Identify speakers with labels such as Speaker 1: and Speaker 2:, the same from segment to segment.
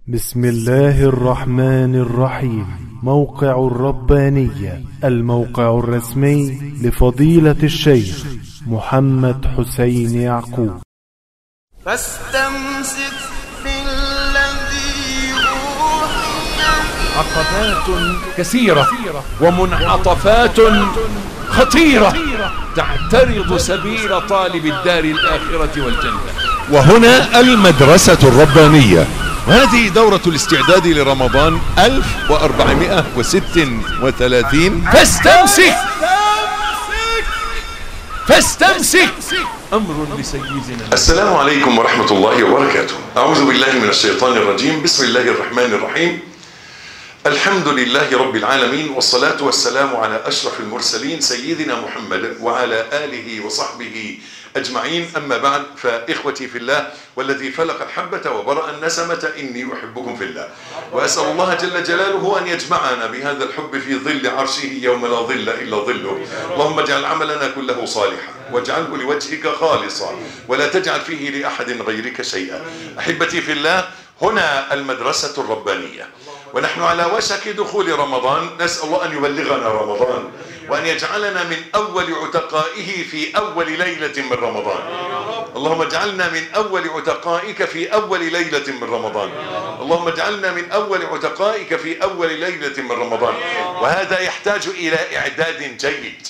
Speaker 1: بسم الله الرحمن الرحيم موقع الربانية الموقع الرسمي لفضيلة الشيخ محمد حسين يعقوب
Speaker 2: فاستمسك بالذي أوحي
Speaker 3: عقبات كثيرة ومنعطفات خطيرة تعترض سبيل طالب الدار الآخرة والجنة
Speaker 4: وهنا المدرسة الربانية وهذه دورة الاستعداد لرمضان 1436
Speaker 3: فاستمسك فاستمسك أمر لسيدنا
Speaker 5: السلام عليكم ورحمة الله وبركاته أعوذ بالله من الشيطان الرجيم بسم الله الرحمن الرحيم الحمد لله رب العالمين والصلاة والسلام على أشرف المرسلين سيدنا محمد وعلى آله وصحبه أجمعين أما بعد فإخوتي في الله والذي فلق الحبة وبرأ النسمة إني أحبكم في الله وأسأل الله جل جلاله أن يجمعنا بهذا الحب في ظل عرشه يوم لا ظل إلا ظله اللهم اجعل عملنا كله صالحا واجعله لوجهك خالصا ولا تجعل فيه لأحد غيرك شيئا أحبتي في الله هنا المدرسة الربانية ونحن على وشك دخول رمضان نسأل الله أن يبلغنا رمضان وأن يجعلنا من أول عتقائه في أول ليلة من رمضان اللهم اجعلنا من أول عتقائك في أول ليلة من رمضان اللهم اجعلنا من أول عتقائك في أول ليلة من رمضان وهذا يحتاج إلى إعداد جيد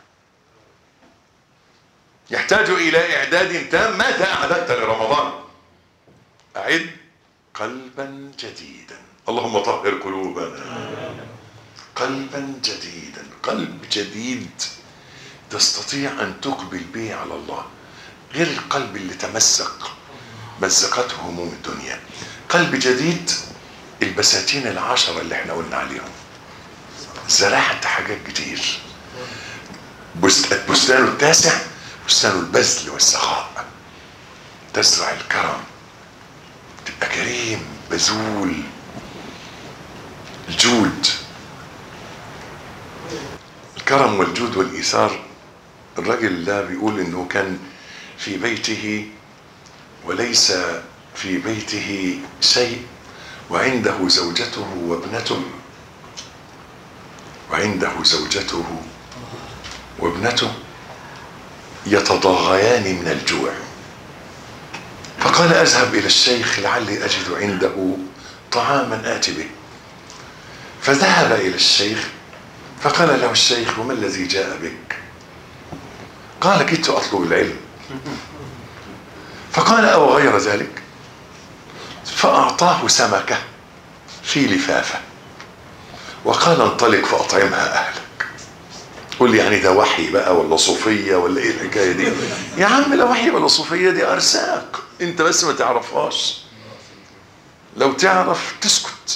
Speaker 5: يحتاج إلى إعداد تام ماذا أعددت لرمضان أعد قلبا جديدا اللهم طهر قلوبنا قلبا جديدا قلب جديد تستطيع أن تقبل به على الله غير القلب اللي تمزق مزقته هموم الدنيا قلب جديد البساتين العشرة اللي احنا قلنا عليهم زرعت حاجات كتير بست- بستان التاسع بستان البذل والسخاء تزرع الكرم تبقى كريم بذول الجود الكرم والجود والإيثار الراجل ده بيقول إنه كان في بيته وليس في بيته شيء وعنده زوجته وابنته وعنده زوجته وابنته يتضاغيان من الجوع فقال أذهب إلى الشيخ لعلي أجد عنده طعاما آتي به فذهب إلى الشيخ فقال له الشيخ وما الذي جاء بك قال كدت أطلب العلم فقال أو غير ذلك فأعطاه سمكة في لفافة وقال انطلق فأطعمها أهلك قول لي يعني ده وحي بقى ولا صوفية ولا ايه الحكاية دي يا عم لا وحي ولا صوفية دي أرزاق انت بس ما تعرفهاش لو تعرف تسكت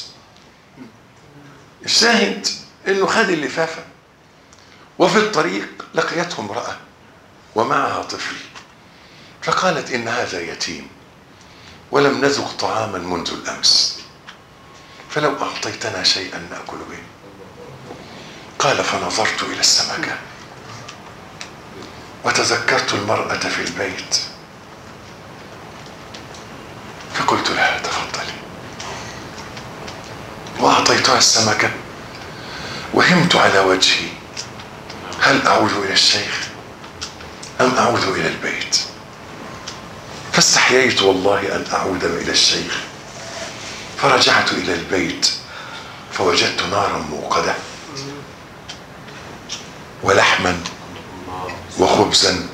Speaker 5: الشاهد انه خد اللفافة وفي الطريق لقيته امرأة ومعها طفل فقالت ان هذا يتيم ولم نذق طعاما منذ الامس فلو اعطيتنا شيئا ناكل به قال فنظرت الى السمكه وتذكرت المراه في البيت فقلت لها تفضلي واعطيتها السمكه وهمت على وجهي هل اعود الى الشيخ ام اعود الى البيت فاستحييت والله ان اعود الى الشيخ فرجعت الى البيت فوجدت نارا موقده ولحما وخبزا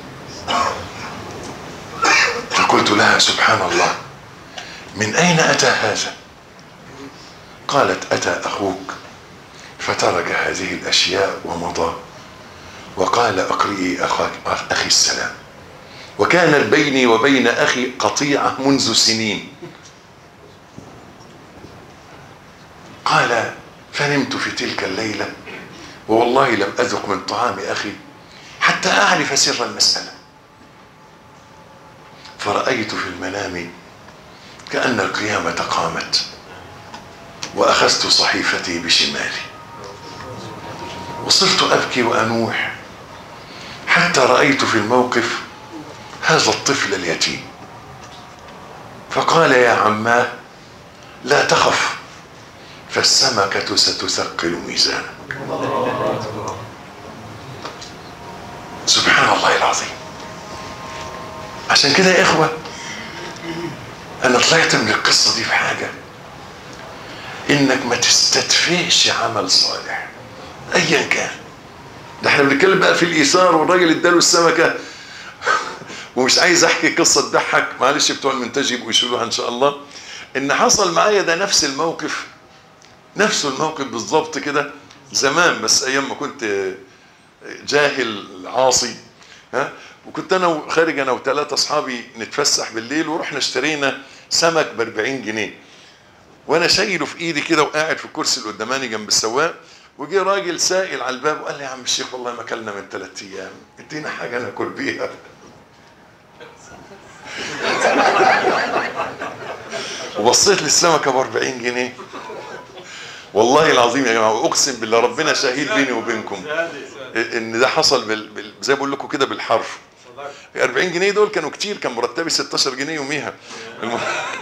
Speaker 5: فقلت لها سبحان الله من اين اتى هذا قالت اتى اخوك فترك هذه الاشياء ومضى وقال اقرئي اخاك اخي السلام وكانت بيني وبين اخي قطيعه منذ سنين قال فنمت في تلك الليله ووالله لم اذق من طعام اخي حتى اعرف سر المساله فرايت في المنام كان القيامه قامت واخذت صحيفتي بشمالي وصرت ابكي وانوح حتى رايت في الموقف هذا الطفل اليتيم فقال يا عماه لا تخف فالسمكة ستثقل ميزانك سبحان الله العظيم عشان كده يا إخوة أنا طلعت من القصة دي في حاجة إنك ما تستدفئش عمل صالح أيا كان ده احنا بنتكلم بقى في الإيثار والراجل اداله السمكة ومش عايز احكي قصه تضحك معلش بتوع المنتج يبقوا يشيلوها ان شاء الله ان حصل معايا ده نفس الموقف نفس الموقف بالظبط كده زمان بس ايام ما كنت جاهل عاصي ها وكنت انا خارج انا وثلاثه اصحابي نتفسح بالليل ورحنا اشترينا سمك ب 40 جنيه وانا شايله في ايدي كده وقاعد في الكرسي اللي قداماني جنب السواق وجه راجل سائل على الباب وقال لي يا عم الشيخ والله ما اكلنا من ثلاث ايام ادينا حاجه ناكل بيها وبصيت للسمكه ب 40 جنيه والله العظيم يا جماعه اقسم بالله ربنا شهيد بيني وبينكم ان ده حصل بال... بال... زي ما بقول لكم كده بالحرف 40 جنيه دول كانوا كتير كان مرتبي 16 جنيه يوميها الم...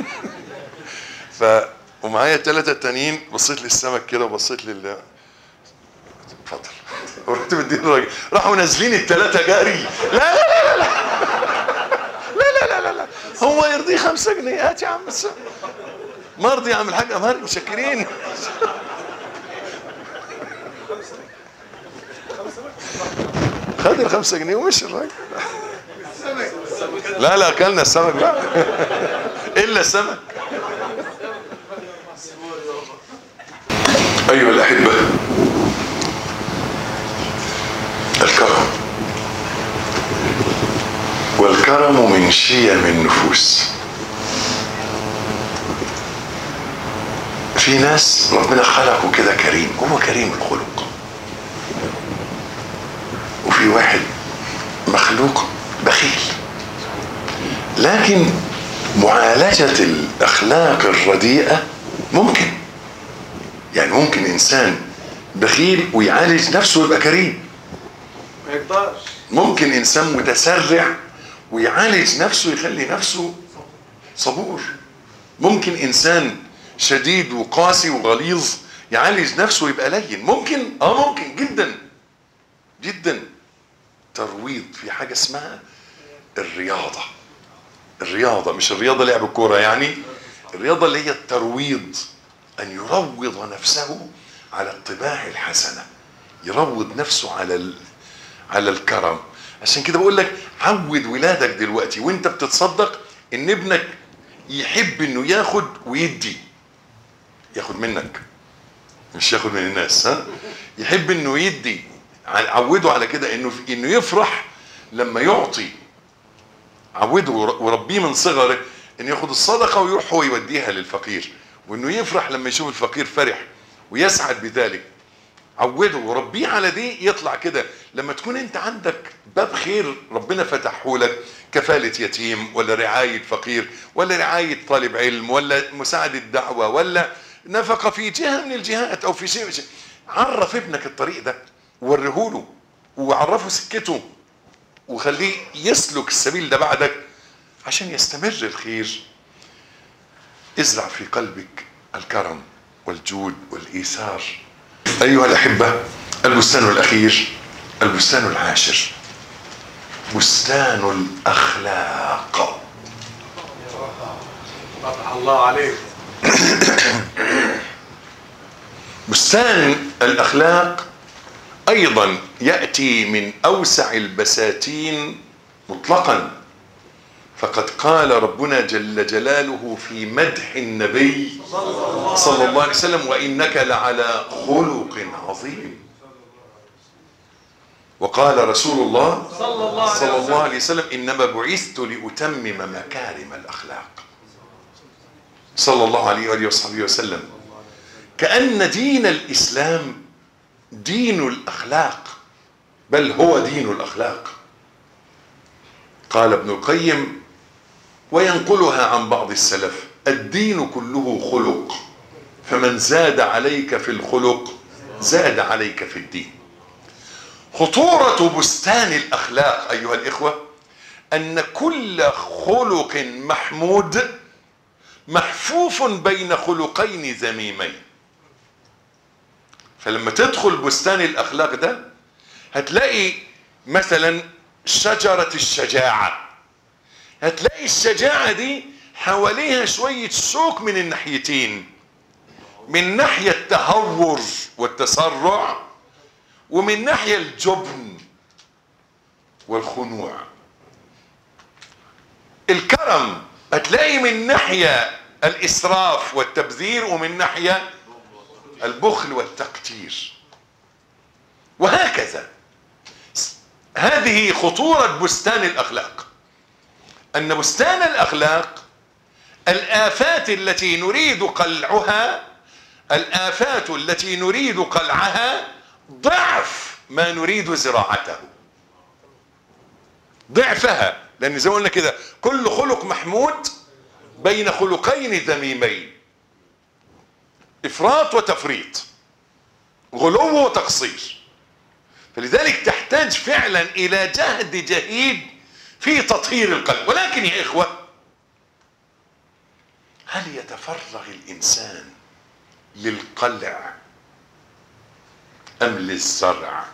Speaker 5: ف ومعايا الثلاثه التانيين بصيت للسمك كده وبصيت لل اتفضل ورحت مدين الراجل راحوا نازلين الثلاثه جري لا لا لا لا لا لا لا لا هو يرضيه خمسة جنيه هات يا عم السمك مرضي يا عم الحاج امهري متشكرين خد الخمسة جنيه ومشي الراجل لا لا اكلنا السمك بقى الا السمك ايها الاحبه الكرم والكرم من شيم النفوس في ناس ربنا خلقه كده كريم هو كريم الخلق وفي واحد مخلوق بخيل لكن معالجة الأخلاق الرديئة ممكن يعني ممكن إنسان بخيل ويعالج نفسه ويبقى كريم
Speaker 6: ما يقدرش
Speaker 5: ممكن إنسان متسرع ويعالج نفسه يخلي نفسه صبور ممكن إنسان شديد وقاسي وغليظ يعالج نفسه ويبقى لين ممكن اه ممكن جدا جدا ترويض في حاجة اسمها الرياضة الرياضة مش الرياضة لعب الكورة يعني الرياضة اللي هي الترويض أن يروض نفسه على الطباع الحسنة يروض نفسه على ال... على الكرم عشان كده بقول لك عود ولادك دلوقتي وانت بتتصدق ان ابنك يحب انه ياخد ويدي ياخد منك مش ياخد من الناس ها يحب انه يدي عوده على كده انه انه يفرح لما يعطي عوده وربيه من صغره انه ياخد الصدقه ويروح هو يوديها للفقير وانه يفرح لما يشوف الفقير فرح ويسعد بذلك عوده وربيه على دي يطلع كده لما تكون انت عندك باب خير ربنا فتحه لك كفالة يتيم ولا رعاية فقير ولا رعاية طالب علم ولا مساعدة دعوة ولا نفقة في جهة من الجهات او في شيء, شيء. عرف ابنك الطريق ده وريهوله وعرفه سكته وخليه يسلك السبيل ده بعدك عشان يستمر الخير ازرع في قلبك الكرم والجود والإيثار أيها الأحبة البستان الأخير البستان العاشر بستان الأخلاق
Speaker 6: فتح الله عليك
Speaker 5: بستان الأخلاق أيضا يأتي من أوسع البساتين مطلقا فقد قال ربنا جل جلاله في مدح النبي صلى الله عليه وسلم وإنك لعلى خلق عظيم وقال رسول الله صلى الله عليه وسلم إنما بعثت لأتمم مكارم الأخلاق صلى الله عليه وآله وصحبه وسلم كأن دين الإسلام دين الأخلاق بل هو دين الأخلاق قال ابن القيم وينقلها عن بعض السلف الدين كله خلق فمن زاد عليك في الخلق زاد عليك في الدين خطورة بستان الأخلاق أيها الإخوة أن كل خلق محمود محفوف بين خلقين ذميمين فلما تدخل بستان الاخلاق ده هتلاقي مثلا شجرة الشجاعة هتلاقي الشجاعة دي حواليها شوية شوك من الناحيتين من ناحية التهور والتسرع ومن ناحية الجبن والخنوع الكرم هتلاقي من ناحية الإسراف والتبذير ومن ناحية البخل والتقتير وهكذا هذه خطورة بستان الأخلاق أن بستان الأخلاق الآفات التي نريد قلعها الآفات التي نريد قلعها ضعف ما نريد زراعته ضعفها لأن زي ما قلنا كده كل خلق محمود بين خلقين ذميمين إفراط وتفريط غلو وتقصير فلذلك تحتاج فعلا إلى جهد جهيد في تطهير القلب ولكن يا إخوة هل يتفرغ الإنسان للقلع أم للزرع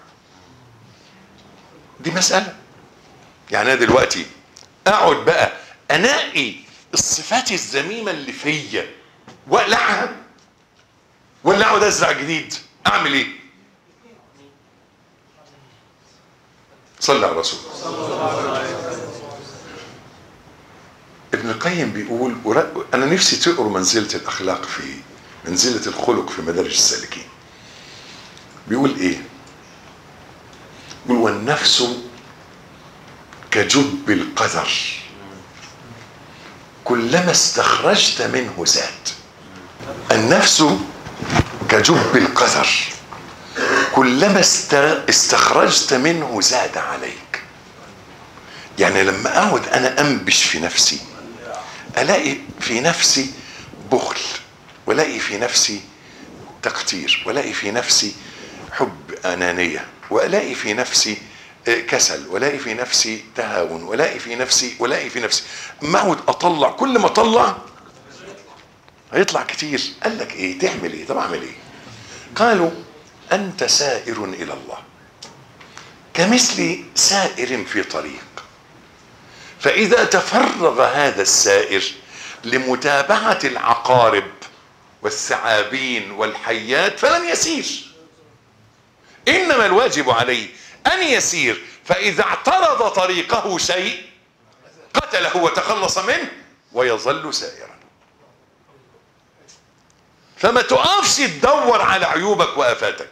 Speaker 5: دي مسألة يعني أنا دلوقتي أقعد بقى أنقي الصفات الذميمة اللي فيا وأقلعها ولا أقعد أزرع جديد أعمل إيه صلى على الرسول ابن القيم بيقول ور- انا نفسي تقروا منزله الاخلاق في منزله الخلق في مدارج السالكين بيقول ايه بيقول والنفس كجب القذر كلما استخرجت منه زاد النفس كجب القذر كلما است- استخرجت منه زاد عليك يعني لما اقعد انا انبش في نفسي الاقي في نفسي بخل والاقي في نفسي تقتير والاقي في نفسي حب انانيه والاقي في نفسي آه، كسل والاقي في نفسي تهاون والاقي في نفسي والاقي في نفسي اما اقعد اطلع كل ما اطلع هيطلع كتير قال لك ايه تعمل ايه طب اعمل ايه قالوا انت سائر الى الله كمثل سائر في طريق فإذا تفرغ هذا السائر لمتابعة العقارب والثعابين والحيات فلن يسير إنما الواجب عليه أن يسير فإذا اعترض طريقه شيء قتله وتخلص منه ويظل سائرا فما تقفش تدور على عيوبك وآفاتك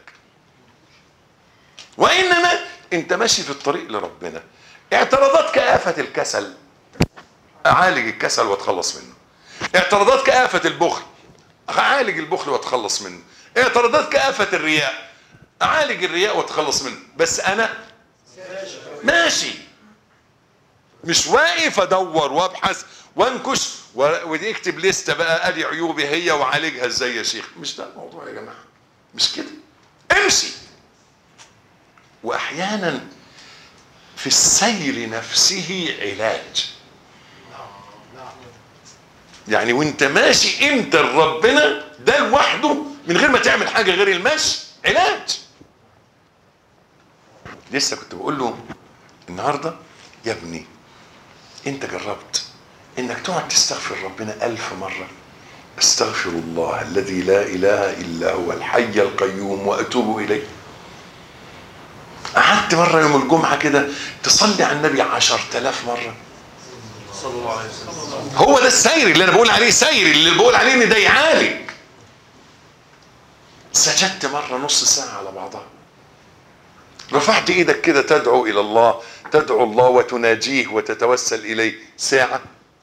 Speaker 5: وإنما أنت ماشي في الطريق لربنا اعتراضاتك آفة الكسل أعالج الكسل واتخلص منه اعتراضاتك آفة البخل أعالج البخل واتخلص منه اعتراضاتك آفة الرياء أعالج الرياء واتخلص منه بس أنا ماشي مش واقف ادور وابحث وانكش و- ودي اكتب لستة بقى ادي عيوبي هي وعالجها ازاي يا شيخ مش ده الموضوع يا جماعه مش كده امشي واحيانا في السير نفسه علاج يعني وانت ماشي انت لربنا ده لوحده من غير ما تعمل حاجه غير المشي علاج لسه كنت بقول له النهارده يا ابني انت جربت انك تقعد تستغفر ربنا الف مره استغفر الله الذي لا اله الا هو الحي القيوم واتوب اليه قعدت مرة يوم الجمعة كده تصلي على النبي عشر تلاف مرة
Speaker 6: صلى الله عليه وسلم
Speaker 5: هو ده السير اللي انا بقول عليه سير اللي بقول عليه ان ده يعالج سجدت مرة نص ساعة على بعضها رفعت ايدك كده تدعو الى الله تدعو الله وتناجيه وتتوسل اليه ساعة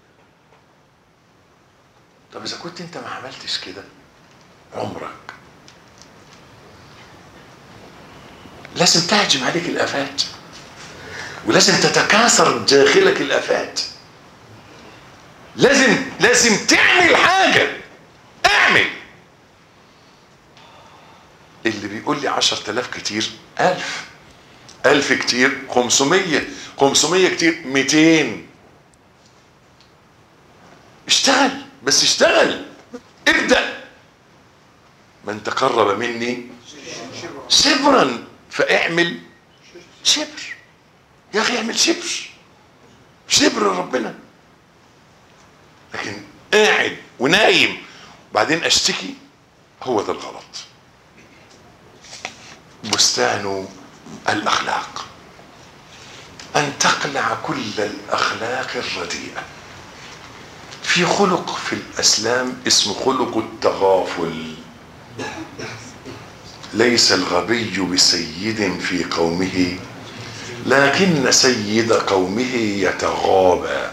Speaker 5: طب اذا كنت انت ما عملتش كده عمرك لازم تهجم عليك الافات ولازم تتكاثر داخلك الافات لازم لازم تعمل حاجة اعمل اللي بيقول لي عشر تلاف كتير ألف ألف كتير خمسمية خمسمية كتير ميتين اشتغل بس اشتغل ابدأ من تقرب مني شبرا فاعمل شبر يا اخي اعمل شبر شبر ربنا لكن قاعد ونايم وبعدين اشتكي هو ده الغلط بستان الاخلاق ان تقلع كل الاخلاق الرديئه في خلق في الاسلام اسمه خلق التغافل ليس الغبي بسيد في قومه لكن سيد قومه يتغابى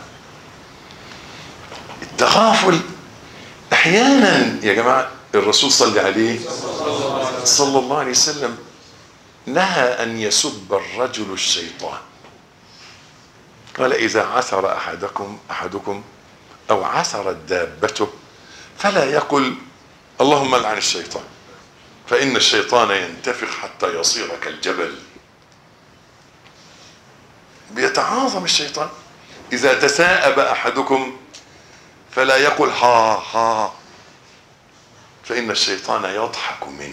Speaker 5: التغافل احيانا يا جماعه الرسول صلى عليه صلى الله عليه وسلم نهى ان يسب الرجل الشيطان قال اذا عثر احدكم احدكم او عثرت دابته فلا يقل اللهم لعن الشيطان فان الشيطان ينتفخ حتى يصير كالجبل بيتعاظم الشيطان اذا تثاءب احدكم فلا يقل ها ها فان الشيطان يضحك منه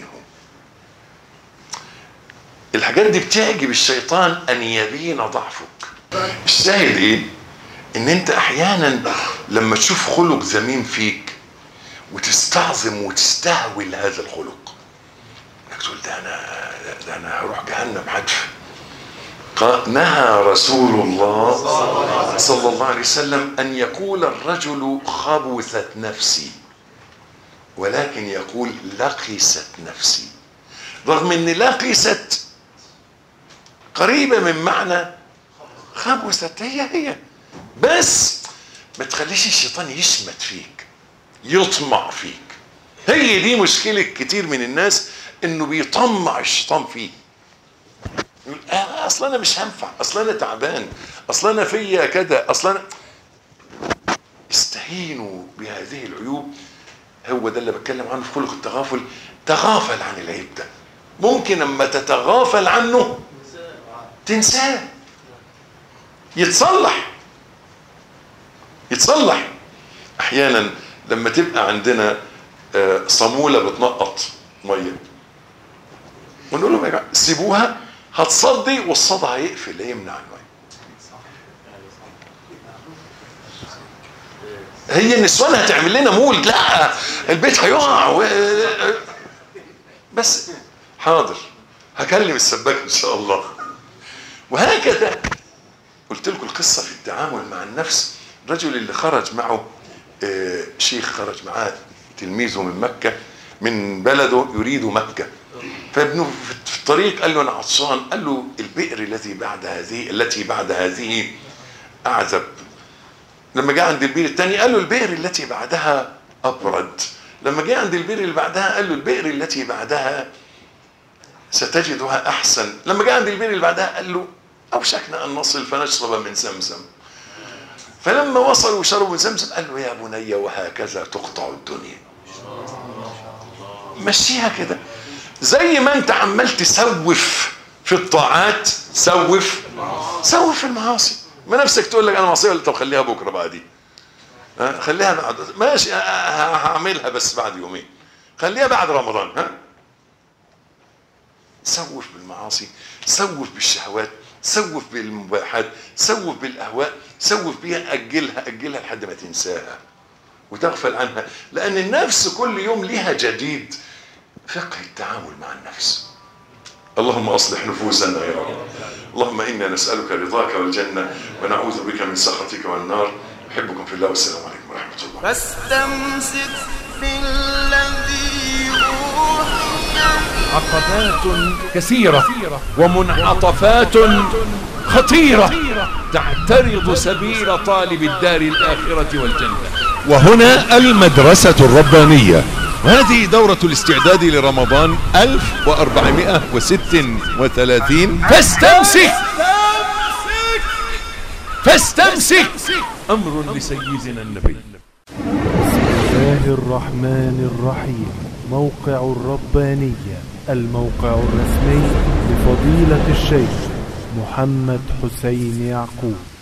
Speaker 5: الحاجات دي بتعجب الشيطان ان يبين ضعفك الشاهد ايه ان انت احيانا لما تشوف خلق ذميم فيك وتستعظم وتستهول هذا الخلق انك تقول ده انا ده انا هروح جهنم حتف قال نهى رسول الله صلى الله عليه وسلم ان يقول الرجل خبثت نفسي ولكن يقول لقست نفسي رغم ان لقست قريبه من معنى خبثت هي هي بس ما تخليش الشيطان يشمت فيك يطمع فيك هي دي مشكلة كتير من الناس انه بيطمع الشيطان فيه يقول آه اصل انا مش هنفع اصل انا تعبان اصل انا فيا كده اصل انا استهينوا بهذه العيوب هو ده اللي بتكلم عنه في خلق التغافل تغافل عن العيب ده ممكن اما تتغافل عنه تنساه يتصلح يتصلح احيانا لما تبقى عندنا آه، صاموله بتنقط ميه ونقول لهم يا جماعه سيبوها هتصدي والصدى هيقفل هيمنع الميه هي النسوان هتعمل لنا مولد لا البيت هيقع و... بس حاضر هكلم السباك ان شاء الله وهكذا قلت لكم القصه في التعامل مع النفس الرجل اللي خرج معه آه، شيخ خرج معاه تلميذه من مكه من بلده يريد مكه فابنه في الطريق قال له انا عطشان قال له البئر الذي بعد هذه التي بعد هذه اعذب لما جاء عند البئر الثاني قال له البئر التي بعدها ابرد لما جاء عند البئر اللي بعدها قال له البئر التي بعدها ستجدها احسن لما جاء عند البئر اللي بعدها قال له اوشكنا ان نصل فنشرب من زمزم فلما وصلوا وشربوا من زمزم قال له يا بني وهكذا تقطع الدنيا مشيها كده زي ما انت عمال تسوف في الطاعات سوف سوف في المعاصي ما نفسك تقول لك انا معصيه ولا طب خليها بكره بقى دي ها خليها بعد ماشي ه- ه- هعملها بس بعد يومين خليها بعد رمضان ها سوف بالمعاصي سوف بالشهوات سوف بالمباحات سوف بالاهواء سوف بيها اجلها اجلها لحد ما تنساها وتغفل عنها لان النفس كل يوم ليها جديد فقه التعامل مع النفس اللهم اصلح نفوسنا يا رب اللهم انا نسالك رضاك والجنه ونعوذ بك من سخطك والنار احبكم في الله والسلام عليكم ورحمه الله
Speaker 2: فاستمسك بالذي أوحي
Speaker 3: عقبات كثيرة ومنعطفات خطيرة تعترض سبيل طالب الدار الآخرة والجنة
Speaker 4: وهنا المدرسة الربانية وهذه دورة الاستعداد لرمضان 1436
Speaker 3: فاستمسك فاستمسك أمر لسيدنا النبي
Speaker 1: الله الرحمن الرحيم موقع الربانية الموقع الرسمي لفضيلة الشيخ محمد حسين يعقوب